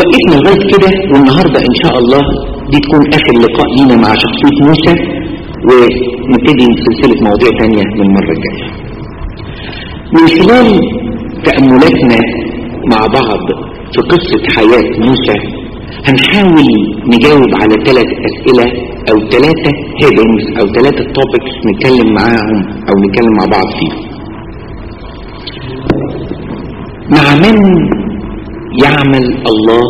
وقفنا لغاية كده والنهاردة ان شاء الله دي تكون اخر لقاء لينا مع شخصية موسى ونبتدي سلسلة مواضيع تانية من المرة الجاية من خلال تأملاتنا مع بعض في قصة حياة موسى هنحاول نجاوب على ثلاث أسئلة أو ثلاثة هيدنجز أو ثلاثة توبكس نتكلم معاهم أو نتكلم مع بعض فيهم مع من يعمل الله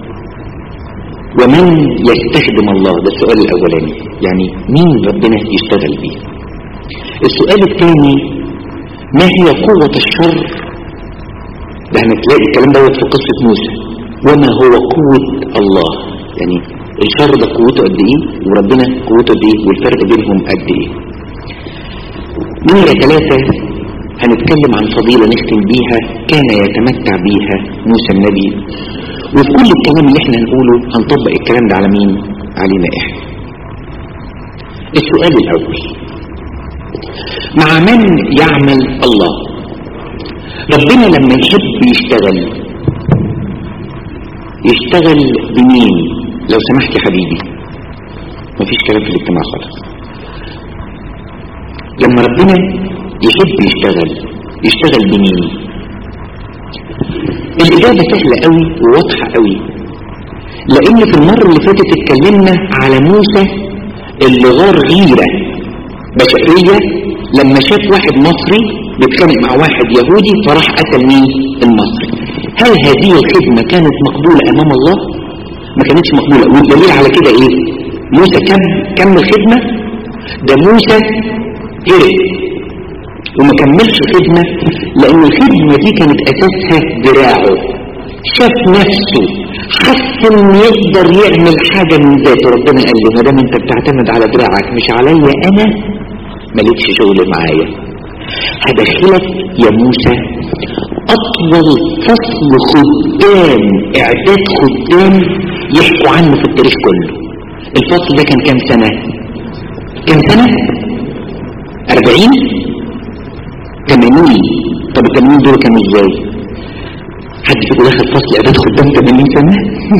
ومن يستخدم الله ده السؤال الأولاني يعني مين ربنا يشتغل بيه السؤال الثاني ما هي قوة الشر ده هنتلاقي الكلام دوت في قصة موسى وما هو قوة الله يعني الشر ده قوته قد ايه وربنا قوته قد ايه والفرق بينهم قد ايه نمرة ثلاثة هنتكلم عن فضيلة نختم بيها كان يتمتع بيها موسى النبي وفي كل الكلام اللي احنا هنقوله هنطبق الكلام ده على مين علينا احنا السؤال الاول مع من يعمل الله ربنا لما يحب يشتغل يشتغل بمين لو سمحت يا حبيبي مفيش كلام في الاجتماع خالص لما ربنا يحب يشتغل يشتغل بمين الإجابة سهلة قوي وواضحة قوي لأن في المرة اللي فاتت اتكلمنا على موسى اللي غار غيرة بشرية لما شاف واحد مصري بيتخانق مع واحد يهودي فراح قتل مين المصري هل هذه الخدمة كانت مقبولة أمام الله ما كانتش مقبولة والدليل على كده ايه موسى كم كم الخدمة ده موسى هرب وما كملش خدمة لأن الخدمة دي كانت أساسها دراعه شاف نفسه حس ان يقدر يعمل حاجة من ذاته ربنا قال له ما دام انت بتعتمد على دراعك مش عليا انا مالكش شغل معايا هدخلك يا موسى اطول فصل خدام اعداد خدام يحكوا عنه في التاريخ كله الفصل ده كان كام سنة كام سنة اربعين تمانين طب التمانين دول كانوا ازاي حد فيكم دخل فصل اعداد خدام 80 سنة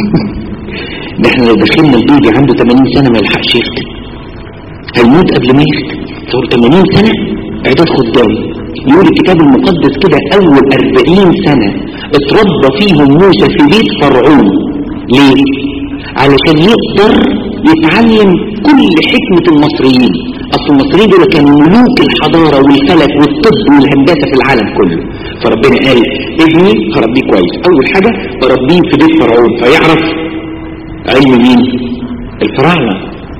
ده احنا لو دخلنا البيبي عنده 80 سنة ما يلحقش يختم هيموت قبل ما يختم صار 80 سنة اعداد خدام يقول الكتاب المقدس كده اول 40 سنة اتربى فيهم موسى في بيت فرعون ليه علشان يقدر يتعلم كل حكمة المصريين اصل المصريين دول كانوا ملوك الحضارة والفلك والطب والهندسة في العالم كله فربنا قال ابني هربيه كويس اول حاجة بربيه في بيت فرعون فيعرف علم مين الفراعنة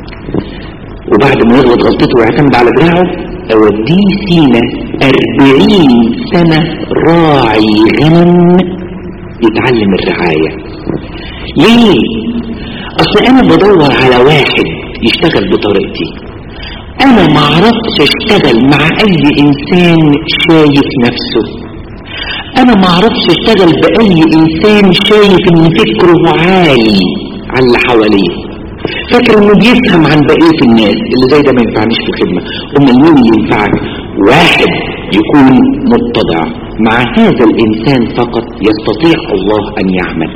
وبعد ما يغلط غلطته ويعتمد على دراعه اوديه سينا اربعين سنة راعي غنم يتعلم الرعاية ليه اصل انا بدور على واحد يشتغل بطريقتي انا ما عرفتش اشتغل مع اي انسان شايف نفسه انا ما عرفتش اشتغل باي انسان شايف ان فكره عالي على اللي حواليه فاكر انه بيفهم عن بقية الناس اللي زي ده ما ينفعنيش في الخدمة امال مين اللي ينفعك واحد يكون متضع مع هذا الانسان فقط يستطيع الله ان يعمل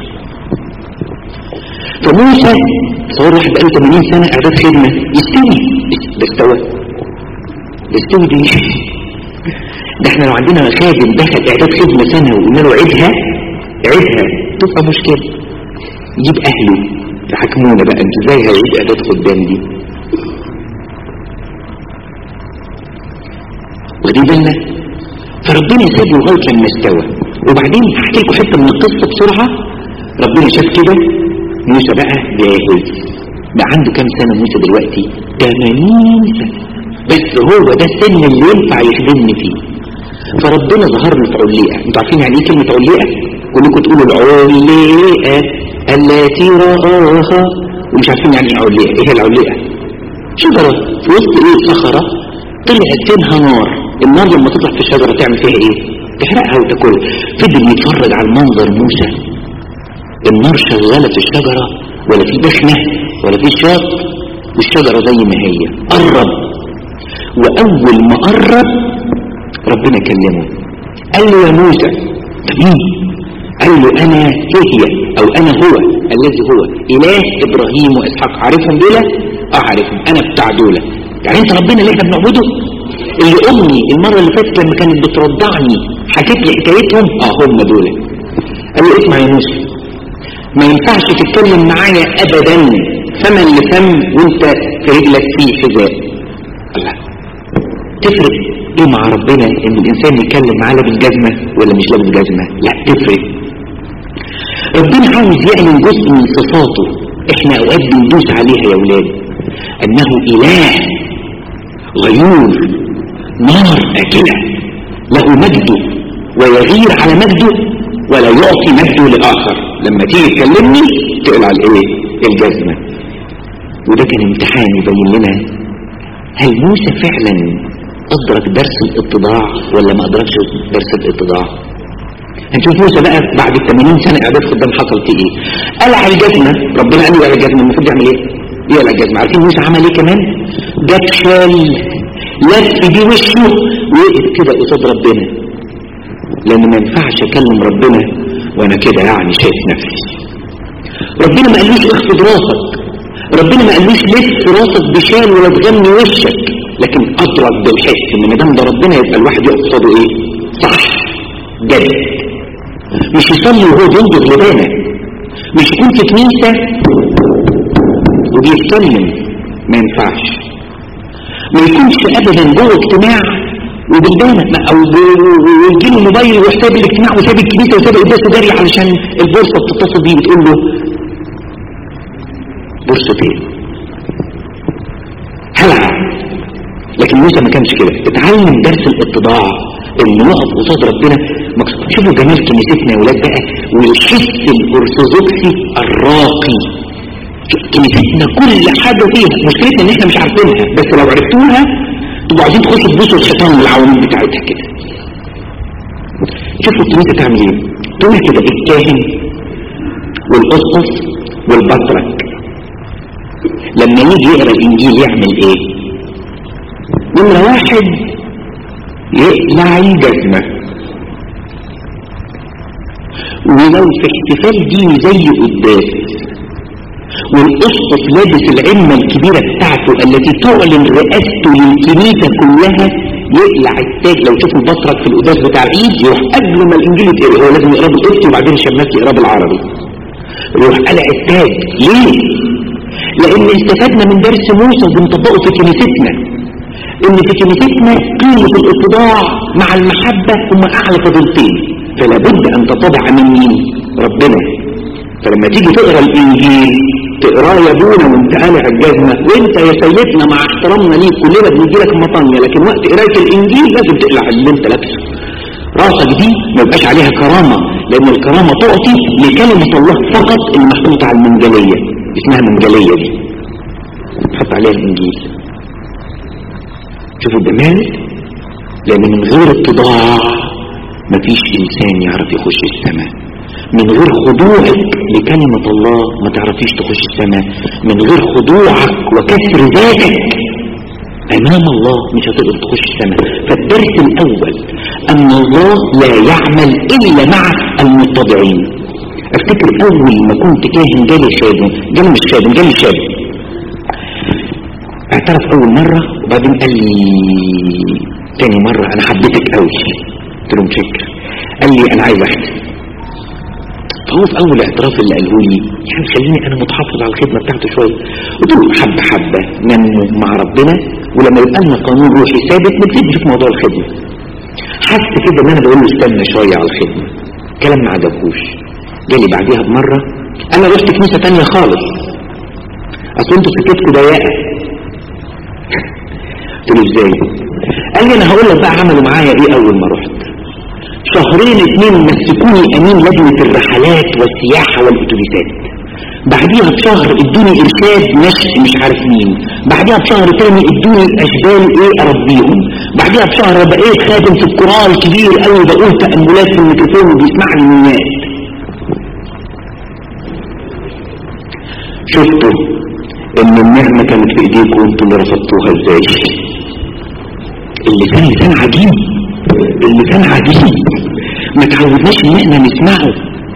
فموسى تصور واحد بقاله 80 سنة اعداد خدمة يستوي ده استوى ده استوي دي ده احنا لو عندنا خادم دخل اعداد خدمة سنة وقلنا له عيدها عيدها تبقى مشكلة يجيب اهله يحكمونا بقى انت ازاي هيعيد اعداد خدام دي ودي بالنا فربنا يسيبه لغايه لما استوى وبعدين هحكي لكم حته من القصه بسرعه ربنا شاف كده موسى بقى جاهز ده عنده كام سنه موسى دلوقتي 80 سنه بس هو ده السن اللي ينفع يخدمني فيه فربنا ظهر له في عليقه انتوا عارفين يعني ايه كلمه عليقه كلكم تقولوا العليقه التي رآها ومش عارفين يعني ايه عليقه ايه العليقه شجره في وسط ايه صخره طلعت فيها نار النار لما تطلع في الشجره تعمل فيها ايه تحرقها وتاكلها فضل يتفرج على المنظر موسى النار شغاله في الشجره ولا في دخنه ولا في شاط والشجره زي ما هي قرب واول ما قرب ربنا كلمه قال له يا موسى ده مين قال له انا هي او انا هو الذي هو اله ابراهيم واسحاق عارفهم دول اه عارفهم انا بتاع دول يعني انت ربنا اللي احنا بنعبده اللي امي المره اللي فاتت لما كانت بترضعني حكيت لي حكايتهم اه هم دول قال له اسمع يا موسى ما ينفعش تتكلم معايا ابدا فما لفم وانت في رجلك فيه حذاء الله تفرق ايه مع ربنا ان الانسان يتكلم معاه لابس جزمه ولا مش لابس جزمه لا تفرق ربنا عاوز يعلن جزء من صفاته احنا اوقات بندوس عليها يا ولاد انه اله غيور نار اكله له مجده ويغير على مجده ولا يعطي مجده لاخر لما تيجي تكلمني تقلع الايه الجزمه وده كان امتحان يبين لنا هل موسى فعلا ادرك درس الاتضاع ولا ما ادركش درس الاتضاع هنشوف موسى بقى بعد ال 80 سنه اعداد خدام حصل فيه ايه قلع الجزمه ربنا قال له قلع الجزمه المفروض يعمل ايه يقلع الجزمه عارفين موسى عمل ايه كمان جاب شال لف بيه وشه وقف كده قصاد ربنا لان ما ينفعش اكلم ربنا وانا كده يعني شايف نفسي ربنا ما قالوش اخفض راسك ربنا ما قالوش لف راسك بشال ولا تغني وشك لكن ادرك بالحس ان ما دام ده ربنا يبقى الواحد يقف قصاده ايه صح جد مش يصلي وهو بينظر لبانه مش يكون في كنيسه وبيتكلم ما ينفعش ما يكونش ابدا جوه اجتماع وبالبانة او ويجيله موبايل ويحساب الاجتماع وساب الكنيسه وساب القداس جري علشان البورصه بتتصل بيه بتقول له بورصه ايه؟ هلع لكن موسى ما كانش كده اتعلم درس الاتضاع ان نقف قصاد ربنا مقصود شوفوا جمال كنيستنا يا ولاد بقى والحس الارثوذكسي الراقي كنيستنا كل حاجه فيها مشكلتنا ان احنا مش عارفينها بس لو عرفتوها تبقوا عايزين تخشوا تبوسوا الشيطان والعوامل بتاعتها كده شوفوا الكنيسه تعمل ايه تقول كده الكاهن والاسقف والبطرك لما يجي يقرا الانجيل يعمل ايه نمره واحد يقلع الجزمه ولو في احتفال ديني زي قداس والاسقف لابس العمة الكبيرة بتاعته التي تعلن رئاسته للكنيسة كلها يقلع التاج لو تشوفوا البطرك في القداس بتاع العيد يروح قبل ما الانجيل يتقرا هو لازم يقرا بالقبطي وبعدين الشماس يقرا بالعربي يروح قلع التاج ليه؟ لان استفدنا من درس موسى وبنطبقه في كنيستنا ان في كنيستنا قيمة الاتضاع مع المحبة هم اعلى فضيلتين فلا بد ان تتضع من مين؟ ربنا فلما تيجي تقرا الانجيل تقراه يا ابونا وانت قالع الجزمه وانت يا سيدنا مع احترامنا ليك كلنا بندي لك مطنيه لكن وقت قرايه الانجيل لازم تقلع اللي انت لابسه راسك دي ما يبقاش عليها كرامه لان الكرامه تعطي لكلمه الله فقط اللي محطوطه على المنجليه اسمها منجليه دي تحط عليها الانجيل شوفوا الجمال لان من غير اتضاع مفيش انسان يعرف يخش السماء من غير خضوعك لكلمة الله ما تعرفيش تخش السماء من غير خضوعك وكسر ذاتك امام الله مش هتقدر تخش السماء فالدرس الاول ان الله لا يعمل الا مع المتضعين افتكر اول ما كنت كاهن جالي شادم جالي مش شادم جالي شادم اعترف اول مرة وبعدين قال لي تاني مرة انا حبيتك قوي قلت له مشكر قال لي انا عايز اختم فهو في اول اعتراف اللي قاله لي يعني خليني انا متحفظ على الخدمه بتاعته شويه قلت له حبه حبه نمو مع ربنا ولما يبقى لنا قانون روحي ثابت نبتدي في موضوع الخدمه حس كده ان انا بقول له استنى شويه على الخدمه كلام ما عجبهوش جالي بعديها بمره انا رحت كنيسه تانية خالص اصل انتوا سكتكم ضيقه قلت له ازاي قال لي انا هقول لك بقى عملوا معايا ايه اول ما رحت شهرين اتنين مسكوني امين لجنة الرحلات والسياحة والاتوبيسات بعديها بشهر ادوني ارشاد نشء مش عارف مين بعديها بشهر تاني ادوني اشبال ايه اربيهم بعديها بشهر بقيت خادم في القرآن كبير قوي بقول تأملات في الميكروفون وبيسمعني الناس شفتوا ان النعمة كانت في ايديكم وانتوا اللي رفضتوها ازاي اللسان لسان عجيب اللسان عجيب ما تعودناش ان احنا نسمعه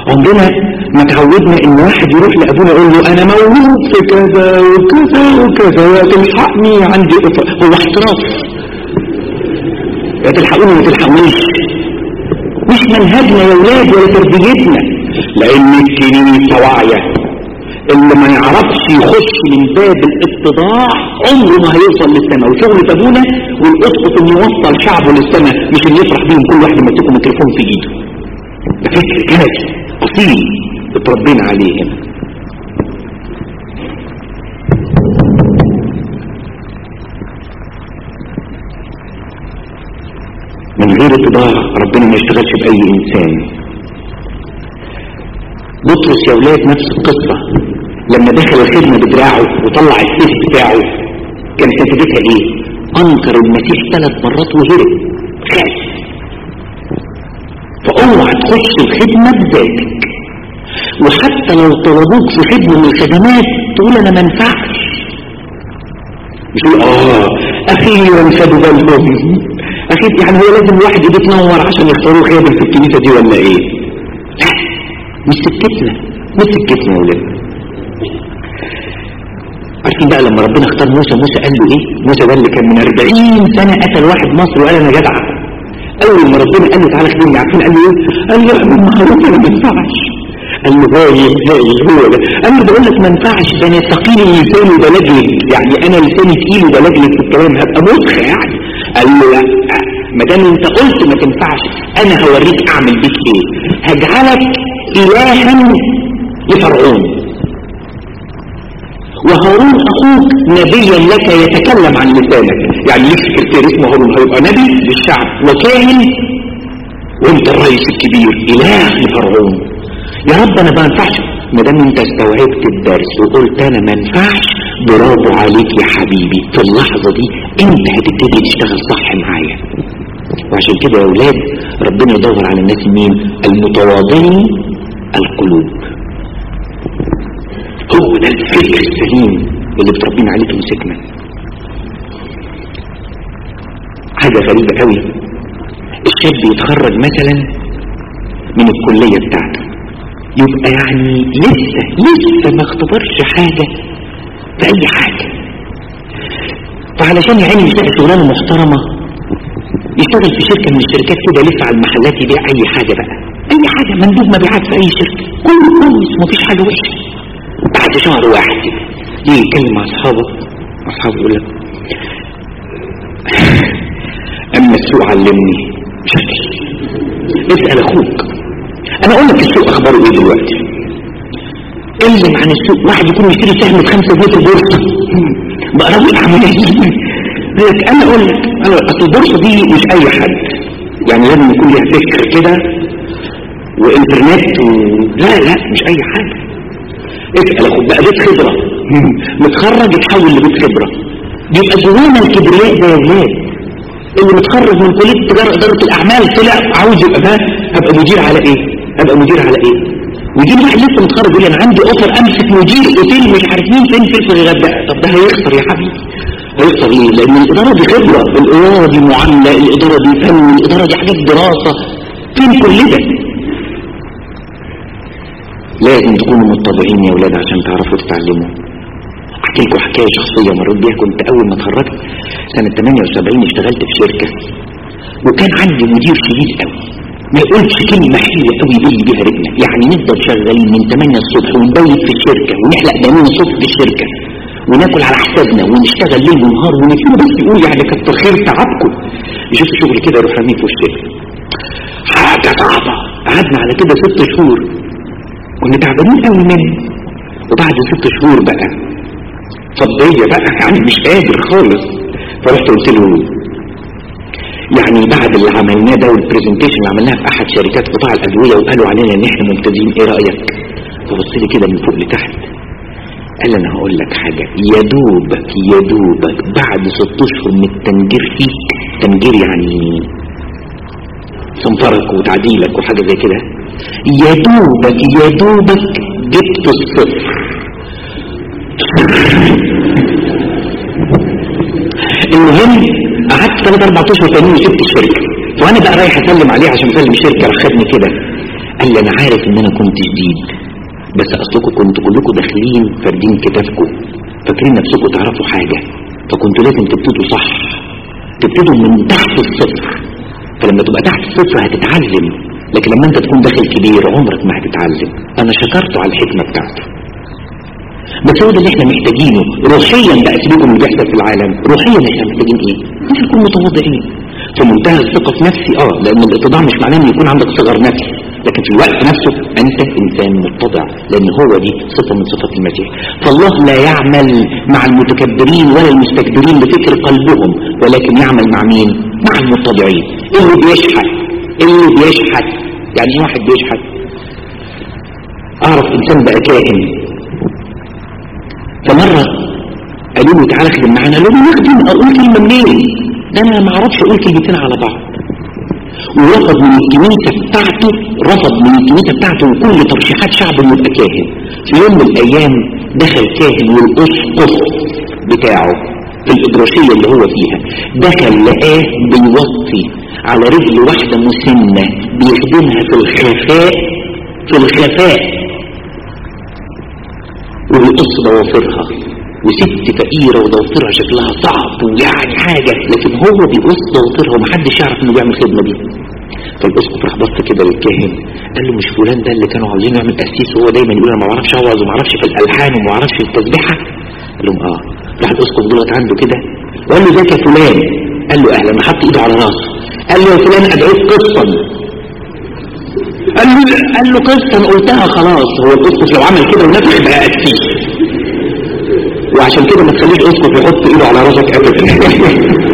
عمرنا ما تعودنا ان واحد يروح لابونا يقول له انا مولود في كذا وكذا وكذا يا تلحقني عندي قطر هو احتراف يا تلحقوني ما تلحقونيش مش منهجنا يا ولاد ولا تربيتنا لان الكنيسه واعيه اللي ما يعرفش يخش من باب الاتضاع عمره ما هيوصل للسماء وشغل ابونا والاسقف انه يوصل شعبه للسماء مش انه يفرح بيهم كل واحد يمسكه ميكروفون في ايده ده فكر كنسي اصيل اتربينا عليه هنا من غير اتضاع ربنا ما يشتغلش باي انسان بطرس يا ولاد نفس القصة لما دخل الخدمة بدراعه وطلع السيف بتاعه كانت نتيجتها ايه انكر المسيح ثلاث مرات وهرب خاف فاوعى تخش الخدمة بذاتك وحتى لو طلبوك في خدمة من الخدمات تقول انا ما انفعش مش تقول اه اخيرا خدوا بالهم اخي يعني هو لازم الواحد ايده تنور عشان يختاروه خادم في الكنيسة دي ولا ايه لا مش سكتنا مش سكتنا يا ولاد عارفين بقى لما ربنا اختار موسى موسى قال له ايه موسى ده اللي كان من 40 سنة قتل واحد مصري وقال انا جدع اول ما ربنا قال له تعالى خدمني عارفين قال له ايه قال له اعمل معروف انا ما ينفعش قال له هايل هايل هو ده قال له بقول لك ما ينفعش ده انا ثقيل اللسان وبلجلج يعني انا لساني تقيل وبلجلج في الكلام هبقى مسخ يعني قال له لا ما دام انت قلت ما تنفعش انا هوريك اعمل بيك ايه هجعلك الها لفرعون وهارون اخوك نبيا لك يتكلم عن لسانك يعني ليك سكرتير اسمه هارون هيبقى نبي للشعب وكاهن وانت الرئيس الكبير اله لفرعون يا رب انا ما ينفعش ما دام انت استوعبت الدرس وقلت انا ما ينفعش برافو عليك يا حبيبي في اللحظه دي انت هتبتدي تشتغل صح معايا وعشان كده يا اولاد ربنا يدور على الناس مين المتواضعين القلوب هو ده الفكر السليم اللي بتربينا عليه تمسكنا حاجة غريبة قوي الشاب يتخرج مثلا من الكلية بتاعته يبقى يعني لسه لسه ما اختبرش حاجة في اي حاجة فعلشان يعني يلاقي شغلانة محترمة يشتغل في شركة من الشركات كده يلف على المحلات يبيع اي حاجة بقى اي حاجة مندوب مبيعات في اي شركة كله كويس مفيش حاجة وحشة بعد شهر واحد يجي يتكلم مع اصحابه اصحابه يقول لك اما السوق علمني شكل اسأل اخوك انا اقول لك السوق اخباره ايه دلوقتي اتكلم عن السوق واحد يكون يشتري سهم بخمسة جنيه في البورصة بقى راجل عملية لك انا اقول لك انا اصل البورصة دي مش اي حد يعني لازم يكون ليها فكر كده وانترنت و... لا لا مش اي حاجة اسأل اخوك بقى بيت خبرة متخرج يتحول لبيت خبرة يبقى جوانا الكبرياء ده يا ولاد اللي متخرج من كلية تجارة إدارة الأعمال طلع عاوز يبقى ده هبقى مدير على إيه؟ هبقى مدير على إيه؟ ويجي واحد لسه متخرج يقول لي أنا عندي أوفر أمسك مدير أوتيل مش عارف مين فين في الغردقة طب ده هيخسر يا حبيبي هيخسر ليه؟ لأن الإدارة دي خبرة الإدارة دي معاملة الإدارة دي فن الإدارة دي حاجات دراسة فين كل ده؟ لازم تكونوا متطبعين يا ولاد عشان تعرفوا تتعلموا احكي لكم حكايه شخصيه مريت بيها كنت اول ما اتخرجت سنه 78 اشتغلت في شركه وكان عندي مدير شديد قوي ما يقولش كلمه حلوه قوي يقول بيها رجلنا يعني نفضل شغالين من 8 الصبح ونبيت في الشركه ونحلق دمين الصبح في الشركه وناكل على حسابنا ونشتغل ليل ونهار ونسيبه بس يقول يعني كتر خير تعبكم يشوف شغل كده يروح راميه في وشنا حاجه صعبه قعدنا على كده ست شهور كنا تعبانين قوي منه وبعد ست شهور بقى فضية بقى يعني مش قادر خالص فرحت قلت له يعني بعد اللي عملناه ده والبرزنتيشن اللي عملناها في احد شركات قطاع الادويه وقالوا علينا ان احنا ممتازين ايه رايك فبص لي كده من فوق لتحت قال انا هقول لك حاجه يا دوبك يا دوبك بعد ست اشهر من التنجير فيك تنجير يعني صنفرك وتعديلك وحاجه زي كده يا دوبك يا دوبك جبت الصفر المهم قعدت ثلاث اربع اشهر تانيين وسبت الشركه وانا بقى رايح اسلم عليه عشان اسلم الشركه راح خدني كده قال لي انا عارف ان انا كنت شديد بس اصلكم كنتوا كلكم داخلين فاردين كتافكم فاكرين نفسكم تعرفوا حاجة فكنتوا لازم تبتدوا صح تبتدوا من تحت الصفر فلما تبقى تحت الصفر هتتعلم لكن لما انت تكون داخل كبير عمرك ما هتتعلم انا شكرته على الحكمة بتاعته بس هو ده اللي احنا محتاجينه روحيا بقى سيبكم اللي بيحصل في العالم روحيا احنا محتاجين ايه؟ ان نكون متواضعين في منتهى الثقة في نفسي اه لان الاتضاع مش معناه ان يكون عندك صغر نفس لكن في الوقت نفسه انت انسان متضع لان هو دي صفة من صفات المسيح فالله لا يعمل مع المتكبرين ولا المستكبرين بفكر قلبهم ولكن يعمل مع مين مع المتضعين اللي بيشحت اللي بيشحت يعني ايه واحد بيشحت اعرف انسان بقى كاهن فمرة قالوا له تعالى اخدم معانا قالوا له نخدم اقول كلمة منين ده انا ما اعرفش اقول كلمتين على بعض ورفض من الكنيسة بتاعته رفض من الكنيسة بتاعته وكل ترشيحات شعب انه يبقى كاهن في يوم من الايام دخل كاهن والاسقف بتاعه في الإدراشية اللي هو فيها دخل لقاه بيوطي على رجل واحدة مسنة بيخدمها في الخفاء في الخفاء وبيقص ضوافرها وست فقيرة وضوافرها شكلها صعب ويعني حاجة لكن هو بيقص ضوافرها ومحدش يعرف انه بيعمل الخدمة دي فالاسقف راح بص كده للكاهن قال له مش فلان ده اللي كانوا عاوزين يعمل قسيس وهو دايما يقول انا ما بعرفش اوعظ وما اعرفش في الالحان وما اعرفش في التسبيحه قال لهم اه راح الاسقف دلوقتي عنده كده وقال له ذاك يا فلان قال له اهلا حط ايده على راسه قال له يا فلان ادعوك قسطا قال له قال له قسطا قلتها خلاص هو الاسقف لو عمل كده ونفخ بقى قسيس وعشان كده ما تخليش اسقف يحط ايده على راسك ابدا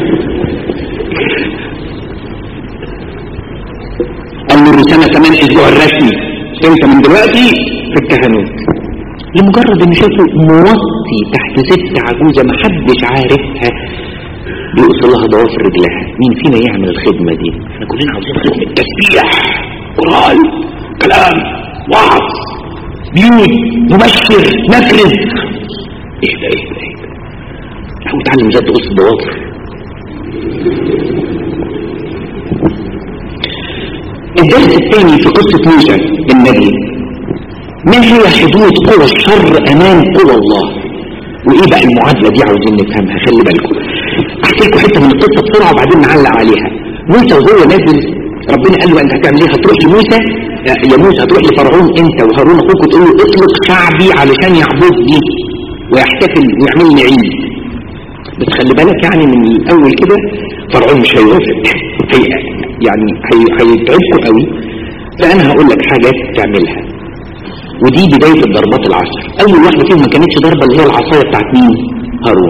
قال له الرسالة كمان اسبوع الرسمي انت من دلوقتي في الكهنوت لمجرد ان شافه موطي تحت ست عجوزة ما حدش عارفها بيقص لها ضوافر رجلها مين فينا يعمل الخدمة دي احنا كلنا عاوزين خدمة تسبيح قرآن كلام وعظ بيوت مبشر نكرز ايه ده ايه ده ايه ده هو اتعلم ازاي تقص الضوافر الدرس الثاني في قصة موسى النبي ما هي حدود قوى الشر امام قوى الله وايه بقى المعادلة دي عاوزين نفهمها خلي بالكم احكي لكم حتة من القصة بسرعة وبعدين نعلق عليها موسى وهو نازل ربنا قال له انت هتعمل ايه هتروح لموسى يا موسى هتروح لفرعون انت وهارون اخوك وتقول له اطلق شعبي علشان يعبدني ويحتفل ويعمل لي عيد بس خلي بالك يعني من الاول كده فرعون مش هيوافق هي يعني هيتعبكم قوي فانا هقول لك حاجات تعملها ودي بداية الضربات العشر اول واحدة فيهم ما كانتش ضربة اللي هي العصاية بتاعت مين هارون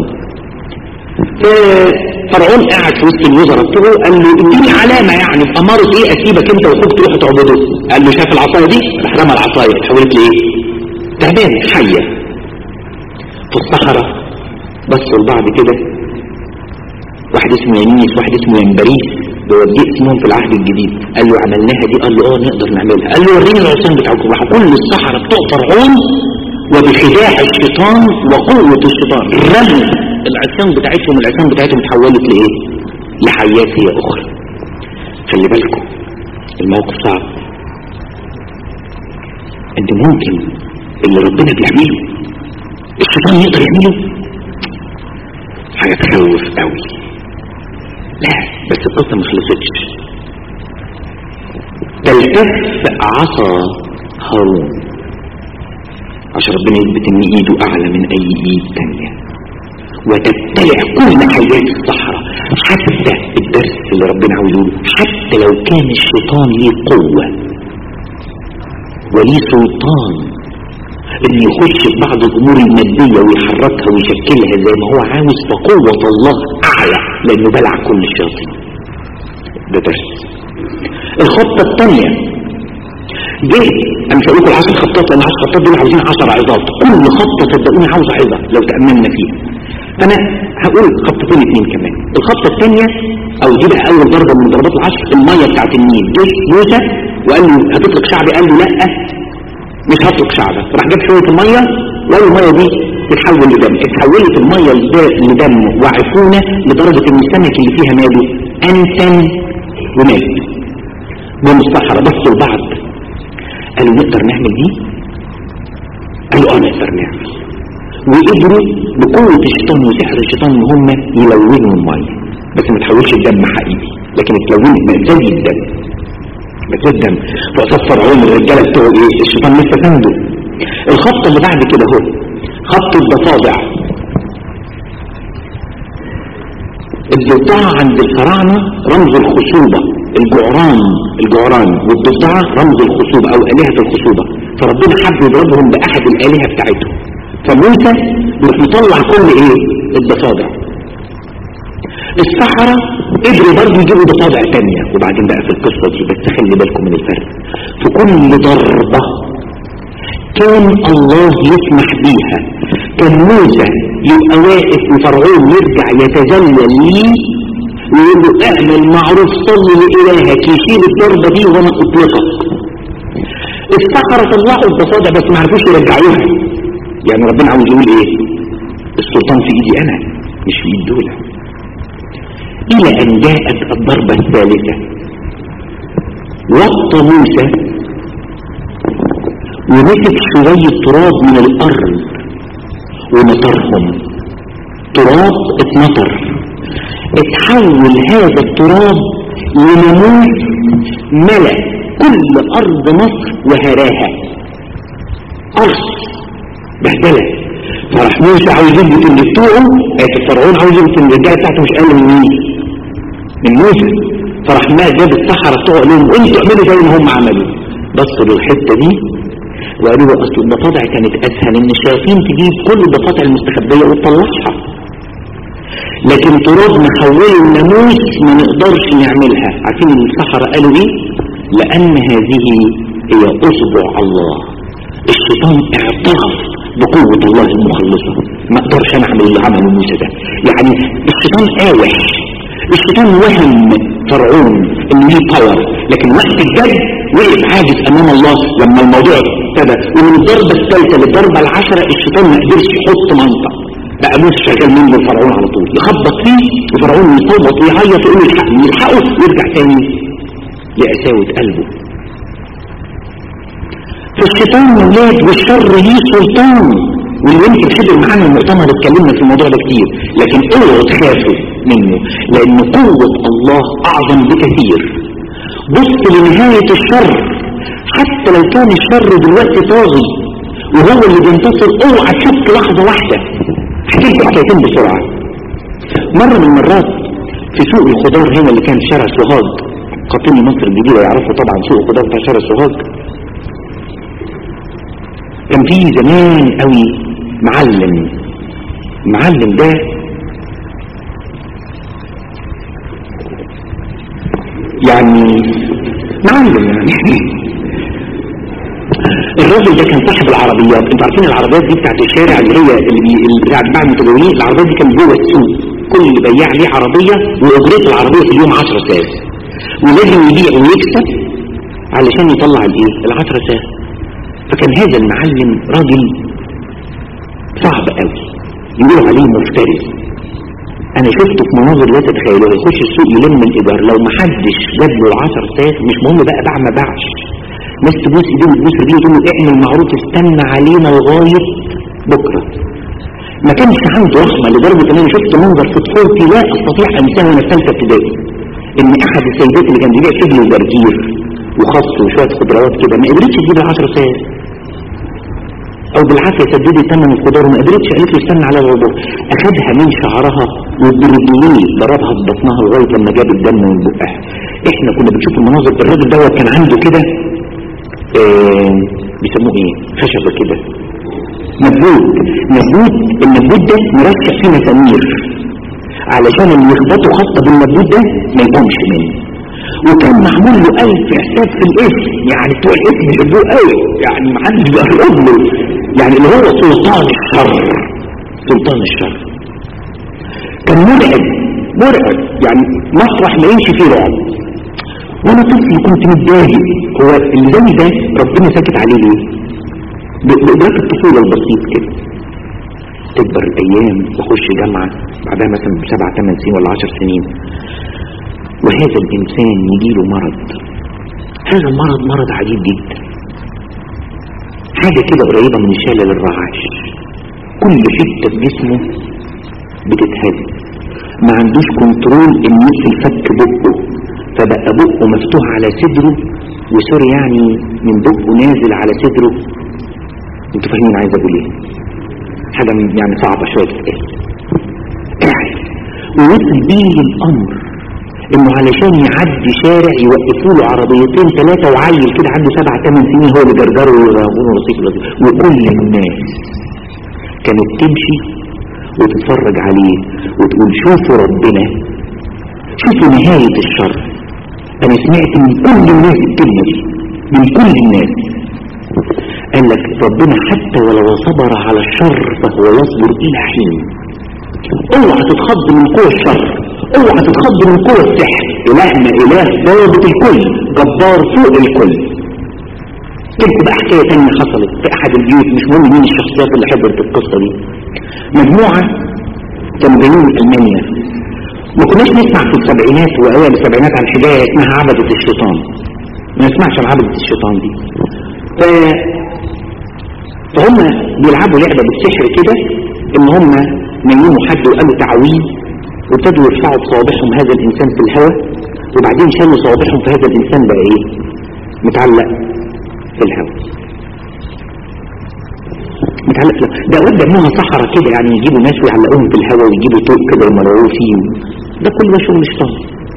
فرعون قاعد في وسط الوزراء بتوعه قال له اديني علامة يعني بأمارة ايه اسيبك انت واخوك تروحوا تعبدوا قال له شاف العصاية دي راح رمى العصاية اتحولت لايه تعبان حية في الصحراء بصوا لبعض كده واحد اسمه يميس واحد اسمه ينبريس بوديه اسمهم في العهد الجديد قال له عملناها دي قال له اه نقدر نعملها قال له وريني العصيان بتاعكم راحوا كل الصحراء بتوع فرعون وبخداع الشيطان وقوة الشيطان رموا العصيان بتاعتهم العصيان بتاعتهم اتحولت لايه لحيات هي اخرى خلي بالكم الموقف صعب انت ممكن اللي ربنا بيعمله الشيطان يقدر يعمله حاجة تخوف قوي لا بس القصة ما خلصتش تلتف عصا هارون عشان ربنا يثبت ان ايده اعلى من اي ايد تانية وتبتلع كل حيات الصحراء حتى الدرس اللي ربنا عاوز يقوله حتى لو كان الشيطان ليه قوة وليه سلطان انه يخش في بعض الامور المادية ويحركها ويشكلها زي ما هو عاوز فقوة الله اعلى لانه بلع كل الشياطين ده درس الخطة الثانية دي انا مش هقول لكم العشر خطات لان العشر خطات دول عاوزين 10 عظات كل خطة صدقوني عاوزة عظة لو تأملنا فيها انا هقول خطتين اتنين كمان الخطة الثانية او دي بقى اول ضربة من ضربات العشر المية بتاعت النيل جه موسى وقال له هتطلق شعبي قال له لا مش هطلق شعبك راح جاب شوية المية وقال المية دي تتحول لدم اتحولت المية لدم وعفونة لدرجة ان السمك اللي فيها ماله انتن ومات جم الصحراء بصوا لبعض قالوا نقدر نعمل دي قالوا اه نقدر نعمل وقدروا بقوة الشيطان وسحر الشيطان ان هم يلونوا المية بس ما تحولش الدم حقيقي لكن اتلونت بقت زي الدم بقت زي الدم فقصاد فرعون الرجالة بتوع ايه الشيطان لسه سنده الخط اللي بعد كده هو خط الضفادع الضفدعة عند الفراعنة رمز الخصوبة الجعران الجعران والضفدعة رمز الخصوبة او آلهة الخصوبة فربنا حب يضربهم بأحد الآلهة بتاعتهم فموسى يروح مطلع كل ايه الضفادع السحرة قدروا برضه يجيبوا ضفادع تانية وبعدين بقى في القصة دي بس خلي بالكم من الفرق في كل ضربة كان الله يسمح بيها كان موسى يبقى واقف وفرعون يرجع يتذلل ليه ويقول له اعمل معروف صلي لإلهك يشيل الضربة دي وانا اطلقك السحرة طلعوا الضفادع بس ما عرفوش يرجعوها يعني ربنا عاوز يقول ايه السلطان في ايدي انا مش في ايد دولة الى ان جاءت الضربة الثالثة وقت موسى ومسك شوية تراب من الارض ونطرهم تراب اتنطر اتحول هذا التراب لناموس ملأ كل ارض مصر وهراها ارض بهدله فراح موسى عاوز يثبت ان بتوعه آسف فرعون عاوز يثبت ان الرجاله بتاعته مش اقل من مين؟ من موسى فراح ما جاب السحره بتوعه قال لهم انتوا اعملوا زي ما هم عملوا بصوا للحته دي وقالوا له اصل الضفادع كانت اسهل ان الشياطين تجيب كل الضفادع المستخبيه وتطلعها لكن تراب نحوله الناموس ما نقدرش نعملها عارفين السحره قالوا ايه؟ لان هذه هي اصبع الله الشيطان اعترف بقوة الله المخلصة ما اقدرش انا اعمل اللي عمله موسى ده يعني الشيطان قاوح الشيطان وهم فرعون ان ليه باور لكن وقت الجد وقف عاجز امام الله لما الموضوع ابتدى ومن الضربة الثالثة للضربة العشرة الشيطان ما قدرش يحط منطق بقى موسى شغال منه فرعون على طول يخبط فيه وفرعون يصوت ويعيط ويقول الحقني يلحقه ويرجع تاني لقساوة قلبه فالشيطان ولاد والشر ليه سلطان واللي يمكن حضر معانا المؤتمر اتكلمنا في الموضوع ده كتير لكن اوعوا تخافوا منه لان قوة الله اعظم بكثير بص لنهاية الشر حتى لو كان الشر دلوقتي طاغي وهو اللي بينتصر اوعى تشك لحظة واحدة احكي لكم حكايتين بسرعة مرة من المرات في سوق الخضار هنا اللي كان في شارع سوهاج قاطني مصر الجديدة يعرفوا طبعا سوق الخضار بتاع شارع سوهاج كان في زمان قوي معلم المعلم ده يعني معلم يعني الراجل ده كان صاحب العربيات انتوا عارفين العربيات دي بتاعت الشارع اللي هي اللي اللي بتاعت بتاع المتجولين العربيات دي كانت جوه السوق كل بياع ليه عربيه واجرته العربيه في اليوم 10 ساعات ولازم يبيع ويكسب علشان يطلع الايه ال 10 ساعات فكان هذا المعلم راجل صعب قوي يقولوا عليه مفترس انا شفته في مناظر لا تتخيلوها يخش السوق يلم الايجار لو ما حدش جاب له العشر ساعات مش مهم بقى باع ما باعش ناس تبوس ايديه وتبوس رجليه وتقول له اعمل معروف استنى علينا لغايه بكره ما كانش عنده رحمه لدرجه ان انا شفت منظر في طفولتي لا استطيع انساه وانا في ثالثه ابتدائي ان احد السيدات اللي كان بيبيع فجل وجرجير وخس وشويه خضروات كده ما قدرتش تجيب ال 10 ساعات او بالعافيه سددت ثمن الخضار وما قدرتش قالت له استنى على الوضوء اخدها من شعرها وبرجليه ضربها في بطنها لغايه لما جاب الدم من بقها احنا كنا بنشوف المناظر الراجل دوت كان عنده كده آه بيسموه ايه خشبه كده نبوت نبوت النبوت ده مرشح فيه مسامير علشان اللي يخبطوا خطه بالنبوت ده ما يقومش منه وكان معمول له ألف حساب في الاسم يعني بتوع الاسم يحبوه قوي يعني محدش بيقرب له يعني اللي هو سلطان الشر سلطان الشر كان مرعب مرعب يعني مسرح ما يمشي فيه رعب وانا طفل كنت متضايق هو اللي زي ده ربنا ساكت عليه ليه بإدراك الطفولة البسيط كده تكبر الأيام تخش جامعة بعدها مثلا بسبع ثمان سنين ولا عشر سنين وهذا الإنسان يجيله مرض هذا المرض مرض عجيب جدا حاجة كده قريبة من الشلل للرعاش كل حتة في جسمه بتتهز ما عندوش كنترول ان يقفل فك بقه فبقى بقه مفتوح على صدره وسوري يعني من بقه نازل على صدره انتوا فاهمين عايز اقول ايه حاجة يعني صعبة شوية تتقال قاعد ووصل بيه الامر انه علشان يعدي شارع يوقفوا له عربيتين ثلاثة وعيل كده عنده سبع ثمان سنين هو اللي جرجره ويغيرونه رصيف وكل الناس كانت تمشي وتتفرج عليه وتقول شوفوا ربنا شوفوا نهاية الشر انا سمعت من كل الناس الكلمة دي من كل الناس قال لك ربنا حتى ولو صبر على الشر فهو يصبر الى حين اوعى تتخض من قوة الشر اوعى تتخض من قوة السحر الهنا اله ضابط الكل جبار فوق الكل تلك بقى حكاية تانية حصلت في احد البيوت مش مهم مين الشخصيات اللي حضرت القصة دي مجموعة كانوا جايين من المانيا ما كناش نسمع في السبعينات واوائل السبعينات عن حكاية اسمها عبدة الشيطان ما نسمعش عن عبدة الشيطان دي ف... فهم بيلعبوا لعبة بالسحر كده ان هم نيموا حد وقالوا تعويذ وابتدوا يرفعوا بصوابعهم هذا الانسان في الهواء وبعدين شالوا صوابعهم في هذا الانسان بقى ايه متعلق في الهواء متعلق في ده اوقات بيعملوها صحراء كده يعني يجيبوا ناس ويعلقوهم في الهواء ويجيبوا طوق كده ويمرروه فيه ده كل ده شغل شيطان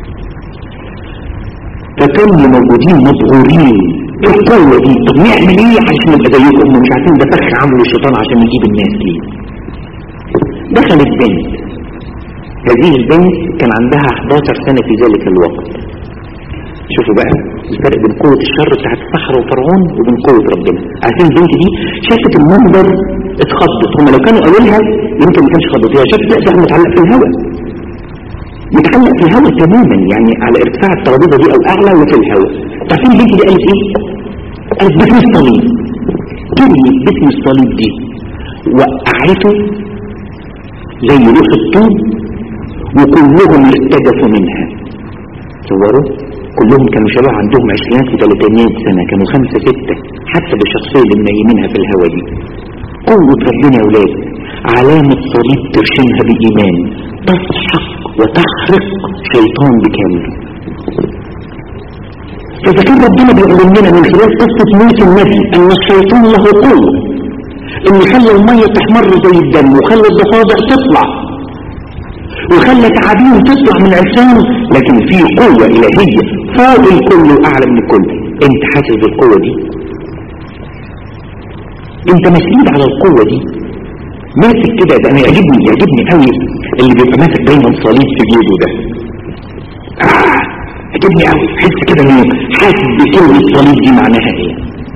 فكانوا موجودين مبهورين ايه القوه دي طب نعمل ايه عشان نبقى زيكم هم مش عارفين ده فخ عملوا الشيطان عشان يجيب الناس ليه دخلت بنت هذه البنت كان عندها 11 سنة في ذلك الوقت شوفوا بقى الفرق بين قوة الشر بتاعت الصحراء وفرعون وبين قوة ربنا عارفين البنت دي شافت المنظر اتخضت هم لو كانوا قالوا لها يمكن ما كانش خضت هي شافت لا ده متعلق في الهواء متعلق في الهواء تماما يعني على ارتفاع الترابيزه دي او اعلى وفي الهواء عارفين البنت دي قالت ايه قالت باسم الصليب كلمة باسم الصليب دي وقعته زي روح الطوب وكلهم ارتجفوا منها تصوروا كلهم كانوا شباب عندهم عشرينات وثلاثينات سنة كانوا خمسة ستة حتى بالشخصية اللي منيمينها في الهوا دي قوة ربنا يا ولاد علامة صليب ترشمها بإيمان تسحق وتحرق شيطان بكامل فإذا كان ربنا بيقول لنا من خلال قصة موسى النبي أن الشيطان له قوة إن خلى المية تحمر زي الدم وخلى الضفادع تطلع وخلى تعابين تطلع من عرسان لكن في قوة إلهية فوق الكل وأعلى من الكل أنت حاسس بالقوة دي أنت مسؤول على القوة دي ماسك كده ده أنا يعجبني يعجبني قوي اللي بيبقى ماسك دايما صليب في جيبه ده آه يعجبني قوي حس كده انه حاسس بكلمة الصليب دي معناها ايه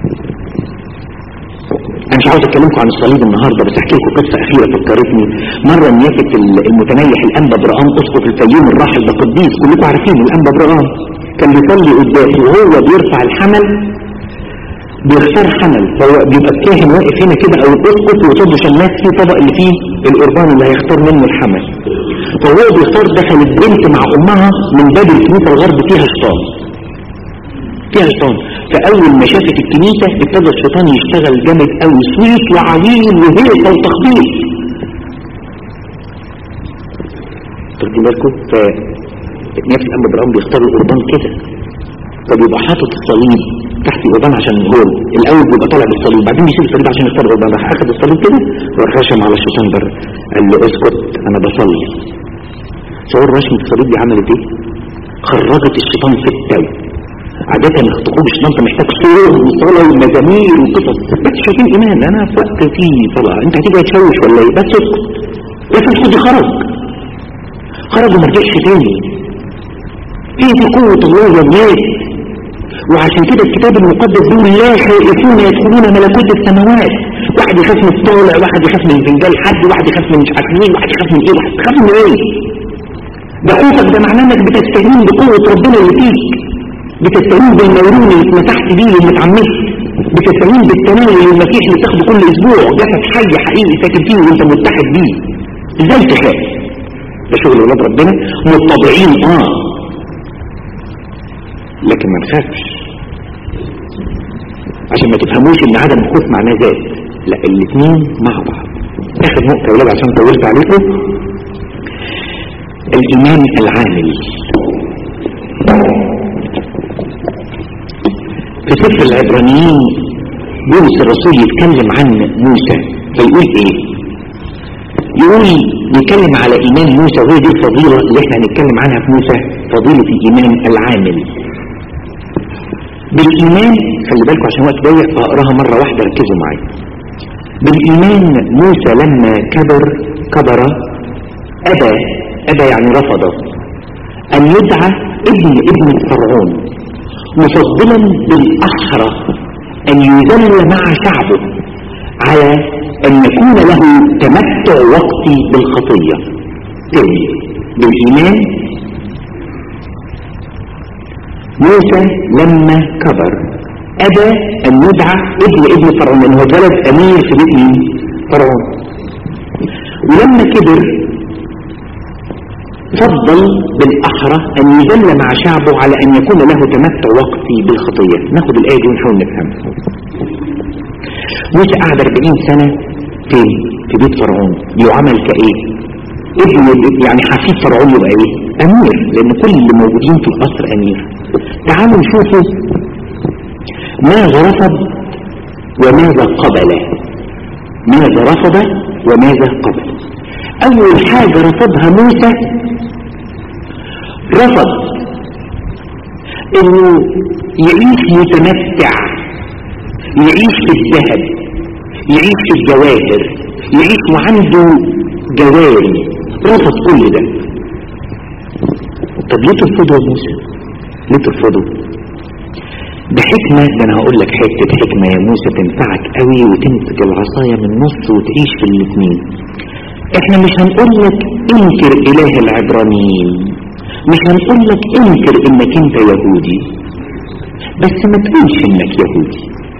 انا مش عاوز اتكلمكم عن الصليب النهاردة بس احكي لكم قصة اخيرة فكرتني مرة نيافة المتنيح الانبا برقان اسقف الفيوم الراحل ده قديس كلكم عارفين الانبا برقان كان بيصلي قدامه وهو بيرفع الحمل بيختار حمل فهو بيبقى الكاهن واقف هنا كده او الاسقف ويصد شماس فيه طبق اللي فيه القربان اللي هيختار منه الحمل فهو بيختار دخلت بنت مع امها من باب الكنيسه الغرب فيها شيطان فيها شيطان فاول ما شافت الكنيسه ابتدى الشيطان يشتغل جامد قوي صويت وعويل وهيصه وتخبيط تاخدوا بالكم ف نفس الامر ابراهيم بيختار القربان كده فبيبقى حاطط الصليب تحت القربان عشان هو الاول بيبقى طالع بالصليب بعدين بيشيل الصليب عشان يختار القربان راح اخد الصليب كده وراح رشم على الشيطان بره قال له اسكت انا بصلي صور رشمة الصليب دي عملت ايه خرجت الشيطان في التو عادة خطوب الشيطان انت محتاج صور وصلاة ومزامير وقصص بس شايفين ايمان انا في وقت فيه صلاة انت هتيجي تشوش ولا ايه بس اسكت بس اسكت خرج خرج وما رجعش تاني ايه دي قوة الله يا الناس وعشان كده الكتاب المقدس بيقول لا خائفون يدخلون ملكوت السماوات واحد يخاف من الطالع واحد يخاف من الفنجان حد واحد يخاف من مش عارف مين واحد يخاف من ايه واحد يخاف من ايه ده خوفك ده معناه انك بتستهين بقوة ربنا اللي فيك بتستهين بالمورون اللي اتمسحت بيه واللي اتعمدت بتستهين بالتناول المسيح اللي بتاخده كل اسبوع جسد حي حقيقي ساكن فيه وانت متحد بيه ازاي تخاف ده شغل ولاد ربنا متطبعين اه لكن ما تخافش عشان ما تفهموش ان عدم الخوف معناه ذات لا الاثنين مع بعض اخر نقطة يا ولاد عشان طولت عليكم الايمان العامل في سفر العبرانيين بولس الرسول يتكلم عن موسى فيقول ايه يقول يتكلم على ايمان موسى وهي دي الفضيلة اللي احنا هنتكلم عنها في موسى فضيلة الايمان العامل بالايمان خلي بالكم عشان وقت ضيق اقراها مرة واحدة ركزوا معايا بالايمان موسى لما كبر كبر ابى ابى يعني رفض ان يدعى ابن ابن فرعون مفضلا بالاحرى ان يذل مع شعبه على ان يكون له تمتع وقتي بالخطية تاني بالايمان موسى لما كبر أبى أن يدعى ابن ابن فرعون لأنه اتولد أمير في بيت مين؟ فرعون ولما كبر فضل بالأحرى أن يذل مع شعبه على أن يكون له تمتع وقتي بالخطية ناخد الآية دي ونحاول نفهمها موسى قعد 40 سنة فين؟ في بيت فرعون يعمل كإيه؟ ابن يعني حفيد فرعون يبقى ايه امير لان كل اللي موجودين في القصر امير تعالوا نشوفوا ماذا رفض وماذا قبل ماذا رفض وماذا قبل اول حاجة رفضها موسى رفض انه يعيش متمتع يعيش في الذهب يعيش في الجواهر يعيش وعنده جواري رفض كل ده طب ليه ترفضه يا موسى ليه ترفضه ده حكمة ده انا هقول لك حتة حكمة يا موسى تنفعك قوي وتمسك العصاية من النص وتعيش في الاثنين احنا مش هنقول لك انكر اله العبرانيين مش هنقول لك انكر انك انت يهودي بس ما تقولش انك يهودي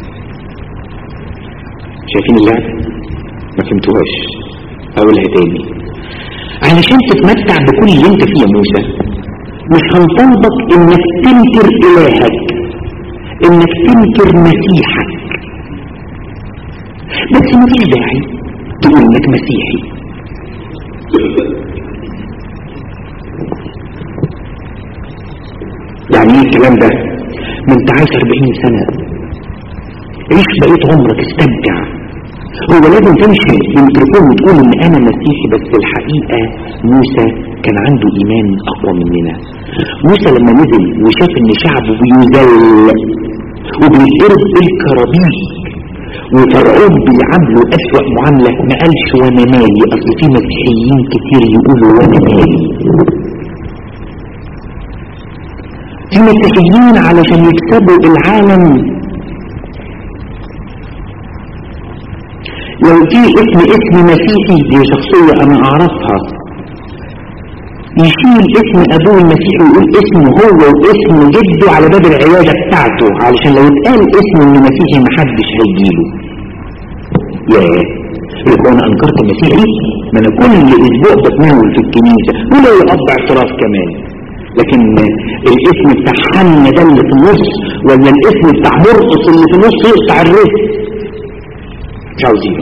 شايفين اللعبة ما فهمتوهاش اقولها تاني علشان تتمتع بكل اللي انت فيه يا موسى مش هنطلبك انك تنكر الهك انك تنكر مسيحك بس مفيش داعي تقول انك مسيحي يعني ايه الكلام ده ما انت عايش 40 سنة عيش بقيت عمرك استمتع هو لازم تمشي بالميكروفون وتقول ان انا مسيحي بس الحقيقة موسى كان عنده ايمان اقوى مننا موسى لما نزل وشاف ان شعبه بيذل وبيضرب بالكرابيك وفرعون بيعاملوا اسوأ معاملة ما قالش وانا مالي اصل في مسيحيين كتير يقولوا وانا مالي في مسيحيين علشان يكسبوا العالم لو في اسم اسم مسيحي دي شخصية انا اعرفها يشيل اسم ابوه المسيحي ويقول اسمه هو واسم جده على باب العيادة بتاعته علشان لو اتقال اسمه انه مسيحي محدش هيجيله ياه يبقى انا انكرت المسيحي ما انا كل اسبوع بتناول في الكنيسة ولا يقضى اعتراف كمان لكن الاسم بتاع حنا ده اللي في النص ولا الاسم بتاع مرقص اللي في النص يقطع الرزق مش عاوزين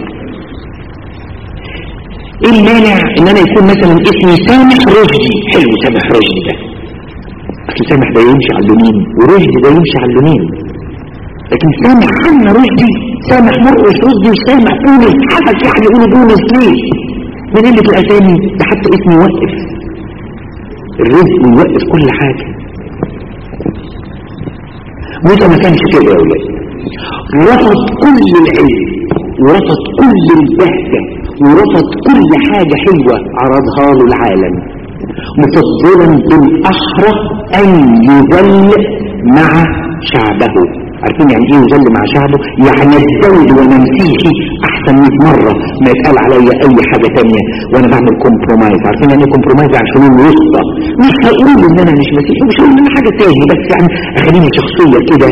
ايه المانع ان انا يكون مثلا اسمي سامح رشدي حلو سامح رشدي ده اصل سامح ده يمشي على اليمين ورشدي ده يمشي على اليمين لكن سامح حنا رشدي سامح مرقص رشدي وسامح بولس حسب يعني يقولوا بولس ليه من قلة الاسامي ده حتى اسمي يوقف الرزق يوقف كل حاجة موسى ما كانش كده يا ولاد رفض كل العلم ورفض كل البهجة ورفض كل حاجة حلوة عرضها له العالم مفضلا بالأحرى أن يذل مع شعبه عارفين يعني ايه يذل مع شعبه يعني الزوج وانا مسيحي احسن 100 مرة ما يتقال عليا اي حاجة تانية وانا بعمل كومبرومايز عارفين يعني ايه كومبرومايز يعني حلول وسطى مش هقول ان انا مش مسيحي مش هقول ان انا حاجة تاني بس يعني اخليني شخصية كده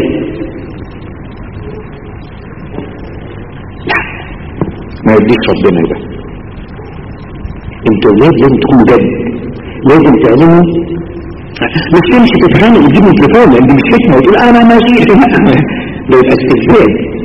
لا ما يديش ربنا ده انتوا ولاد لازم تكونوا جد لازم تعلموا مش تمشي تتخانق وتجيب ميكروفون لان دي مش حكمه وتقول انا مسيحي لا ده يبقى استفزاز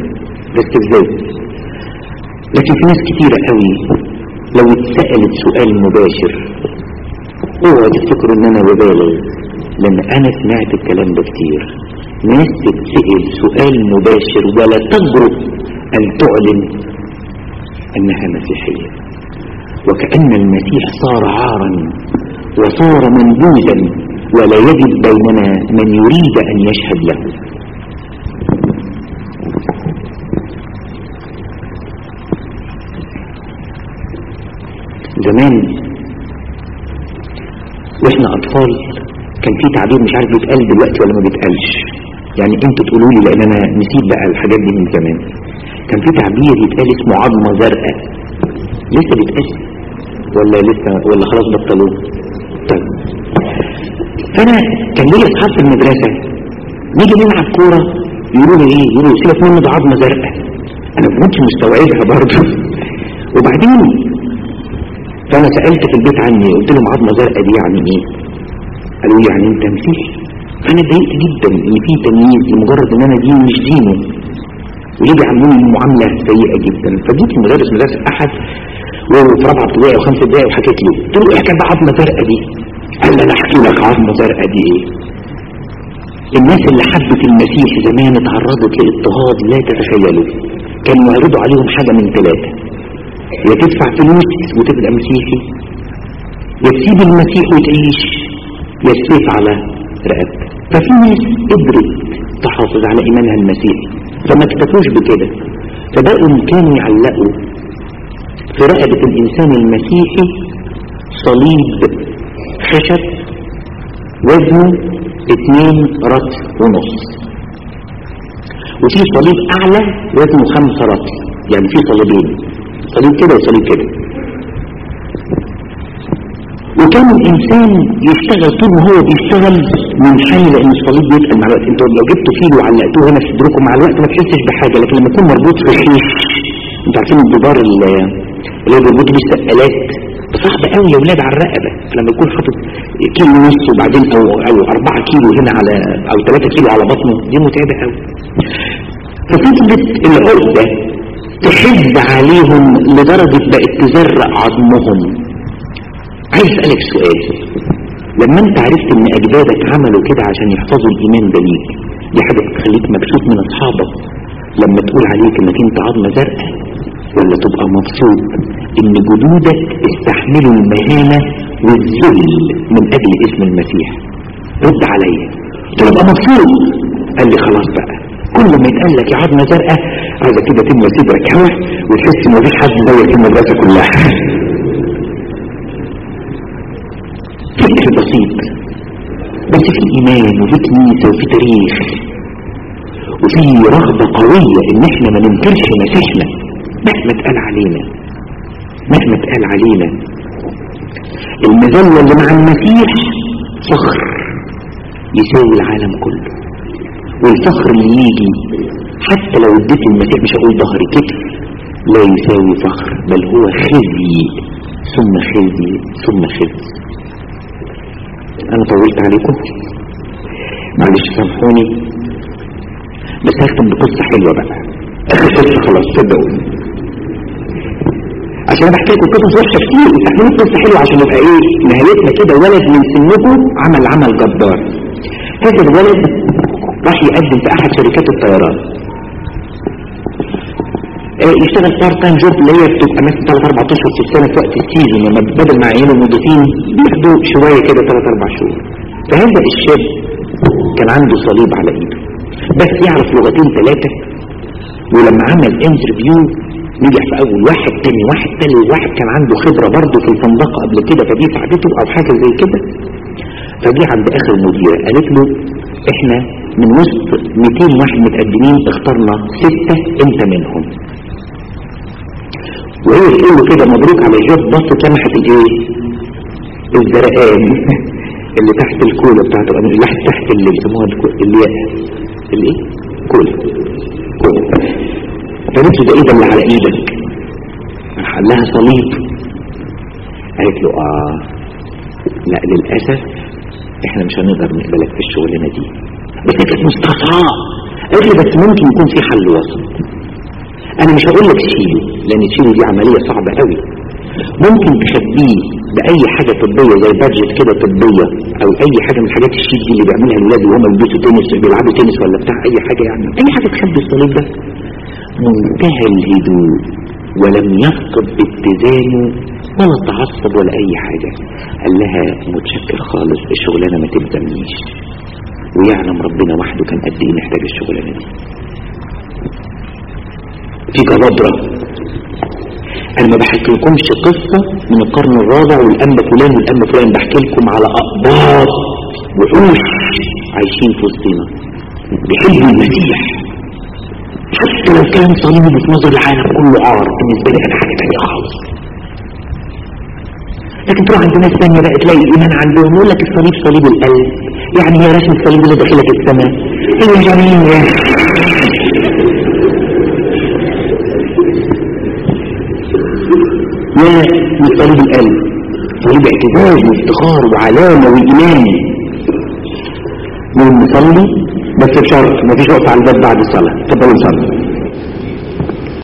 ده استفزاز لكن في ناس كتيرة قوي لو اتسألت سؤال مباشر اوعى تفتكروا ان انا ببالغ لان انا سمعت الكلام ده كتير ناس تتسأل سؤال مباشر ولا تجرؤ ان تعلن انها مسيحية وكأن المسيح صار عارا وصار منبوذا ولا يجد بيننا من يريد ان يشهد له زمان واحنا اطفال كان في تعبير مش عارف بيتقال دلوقتي ولا ما بيتقالش يعني انتوا تقولوا لي لان انا نسيت بقى الحاجات دي من زمان كان في تعبير يتقال اسمه عظمه زرقاء لسه بيتقال ولا لسه ولا خلاص بطلوه طيب فانا كان ليا اصحاب في المدرسه نيجي نلعب كوره يقولوا لي ايه يقولوا سيبك منه ده عظمه زرقاء انا ما كنتش مستوعبها برضه وبعدين فانا سالت في البيت عني قلت لهم عظمه زرقاء دي يعني ايه قالوا لي يعني انت مسيحي فانا اتضايقت جدا ان في تمييز لمجرد ان انا دين مش دينه وليه بيعاملوني معامله سيئه جدا فجيت المدرس مدرسه احد وهو في رابعه ابتدائي او خمسه ابتدائي وحكيت له قلت له ايه حكايه بقى عظمه زرقاء دي قال لي انا احكي لك عظمه زرقاء دي ايه الناس اللي حبت المسيح زمان اتعرضت لاضطهاد لا تتخيلوا كانوا يعرضوا عليهم حاجه من ثلاثه يا تدفع فلوس وتبقى مسيحي يا تسيب المسيح وتعيش يا السيف على رقبتك ففي ناس قدرت تحافظ على ايمانها المسيحي فما اكتفوش بكده فبقوا كانوا يعلقوا في رقبة الانسان المسيحي صليب خشب وزنه اتنين رطل ونص وفي صليب اعلى وزنه خمسة رطل يعني في صليبين صليب كده وصليب كده وكان الانسان يشتغل طول ما هو بيشتغل منحني لان الصليب بيتقل مع الوقت انتوا لو جبتوا فيل وعلقتوه هنا في صدركم مع الوقت ما تحسش بحاجه لكن لما يكون مربوط في خيش انتوا عارفين الدبار اللي اللي بيربطوا بيه السقالات صعب قوي يا ولاد على الرقبه لما يكون حاطط كيلو ونص وبعدين او او 4 كيلو هنا على او 3 كيلو على بطنه دي متعبه قوي ففضلت العقده تحد عليهم لدرجه بقت تزرق عظمهم عايز اسالك سؤال لما انت عرفت ان اجدادك عملوا كده عشان يحفظوا الايمان ده ليك دي حاجه بتخليك مبسوط من اصحابك لما تقول عليك انك انت عظمه زرقاء ولا تبقى مبسوط ان جدودك استحملوا المهانه والذل من اجل اسم المسيح رد عليا تبقى مبسوط قال لي خلاص بقى كل ما يتقال لك يا عظمه زرقاء عايزه كده تملى صدرك هوا وتحس ان مفيش حد زيك في المدرسه كلها فكر بسيط بس في ايمان وفي كنيسة وفي تاريخ وفي رغبة قوية ان احنا ما ننكرش مسيحنا مهما اتقال علينا مهما اتقال علينا المذلة اللي مع المسيح فخر يساوي العالم كله والفخر اللي يجي حتى لو اديت المسيح مش هقول ظهري كتف لا يساوي فخر بل هو خزي ثم خزي ثم خزي انا طولت عليكم معلش سامحوني بس هختم بقصة حلوة بقى اخر قصة خلاص صدقوني عشان انا بحكي لكم قصص وحشة كتير استحملوا قصة حلوة عشان يبقى ايه نهايتنا كده ولد من سنكم عمل عمل جبار هذا الولد راح يقدم في احد شركات الطيران يشتغل بارت تايم جوب اللي هي بتبقى مثلا 3 4 اشهر في السنه في وقت السيزون لما بدل ما يعينوا الموظفين بياخدوا شويه كده 3 4 شهور فهذا الشاب كان عنده صليب على ايده بس يعرف لغتين ثلاثه ولما عمل انترفيو نجح في اول واحد تاني واحد تالت واحد كان عنده خبره برضه في الفندقه قبل كده فدي ساعدته او حاجه زي كده فجه عند اخر مديره قالت له احنا من وسط 200 واحد متقدمين اخترنا ستة انت منهم وهي تقول له كده مبروك على الجوب بصت لمحت الايه الزرقان اللي تحت الكولا بتاعت اللي تحت اللي بيسموها الياء الايه كولا كولا فقالت له ده ايه ده اللي على ايدك راح قال لها صليب قالت له اه لا للاسف احنا مش هنقدر نقبلك في الشغلانه دي بس هي كانت مستقطعه قالت لي بس ممكن يكون في حل وسط انا مش هقول لك تشيله لان تشيله دي عملية صعبة قوي ممكن تخبيه باي حاجة طبية زي بادجت كده طبية او اي حاجة من الحاجات الشيك دي اللي بيعملها الولاد وهم بيلبسوا تنس بيلعبوا تنس ولا بتاع اي حاجة يعني اي حاجة تخبي الصليب ده منتهى الهدوء ولم يفقد اتزانه ولا تعصب ولا اي حاجة قال لها متشكر خالص الشغلانة ما تلزمنيش ويعلم ربنا وحده كان قد ايه محتاج الشغلانة دي في جبابرة انا ما بحكي لكمش قصة من القرن الرابع والانبا فلان والانبا فلان بحكي لكم على اقباط وحوش عايشين في وسطنا بيحبوا المسيح حتى لو كان صليبه في نظر العالم كله عار بالنسبة لي انا حاجة تانية خالص لكن تروح عند ناس ثانية بقى تلاقي الإيمان عندهم يقول لك الصليب صليب القلب يعني هي رسم الصليب اللي داخلك السماء هي جميلة يا من صليب القلب صليب اعتزاز وافتخار وعلامة وإيمان نقول نصلي بس بشرط مفيش وقت على الباب بعد الصلاة تفضلوا نصلي